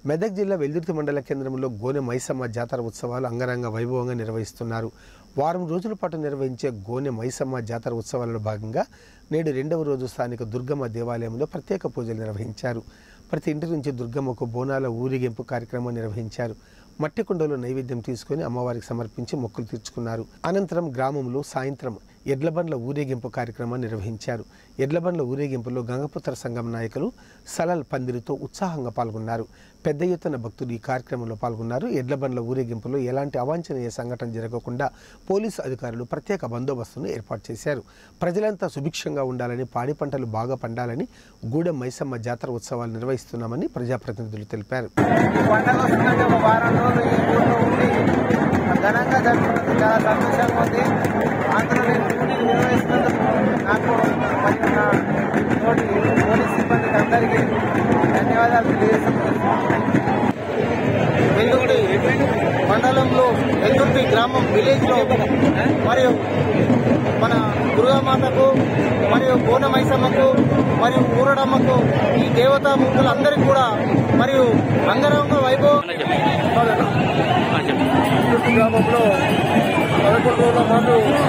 మెదక్ జిల్లా వెల్దుర్తి మండల కేంద్రంలో గోనె మైసమ్మ జాతర ఉత్సవాలు అంగరంగ వైభవంగా నిర్వహిస్తున్నారు వారం రోజుల పాటు నిర్వహించే గోనె మైసమ్మ జాతర ఉత్సవాలలో భాగంగా నేడు రెండవ రోజు స్థానిక దుర్గమ్మ దేవాలయంలో ప్రత్యేక పూజలు నిర్వహించారు ప్రతి ఇంటి నుంచి దుర్గమ్మకు బోనాల ఊరేగింపు కార్యక్రమం నిర్వహించారు మట్టి కుండలో నైవేద్యం తీసుకొని అమ్మవారికి సమర్పించి మొక్కులు తీర్చుకున్నారు అనంతరం గ్రామంలో సాయంత్రం ఎడ్లబండ్ల ఊరేగింపు కార్యక్రమాన్ని నిర్వహించారు ఎడ్లబండ్ల ఊరేగింపులో గంగపుత్ర సంఘం నాయకులు సలల్ పందిరితో ఉత్సాహంగా పాల్గొన్నారు పెద్ద ఎత్తున భక్తులు ఈ కార్యక్రమంలో పాల్గొన్నారు ఎడ్లబండ్ల ఊరేగింపులో ఎలాంటి అవాంఛనీయ సంఘటన జరగకుండా పోలీసు అధికారులు ప్రత్యేక బందోబస్తును ఏర్పాటు చేశారు ప్రజలంతా సుభిక్షంగా ఉండాలని పాడి పంటలు బాగా పండాలని గూడెం మైసమ్మ జాతర ఉత్సవాలు నిర్వహిస్తున్నామని ప్రజాప్రతినిధులు తెలిపారు ఈ పండగ వస్తుందంటే ఒక వారం రోజులు ఈ ఊళ్ళో ఉండి ఘనంగా జరుపుకున్నందుకు చాలా సంతోషంగా ఉంది అందులో నేను డ్యూటీని నిర్వహిస్తున్నందుకు నాకు మరియు నా తోటి పోలీస్ సిబ్బందికి అందరికీ ధన్యవాదాలు తెలియజేస్తున్నాను వెల్లుర్తి మండలంలో వెల్లుర్తి గ్రామం విలేజ్లో మరియు మన దుర్గామాతకు మరియు బోనమైసమ్మకు మరియు ఊరడమ్మకు ఈ దేవతామూర్తులందరికీ కూడా మరియు అంగరంగ వైభవం వెల్లుర్తి గ్రామంలో పదకొండు రోజుల పాటు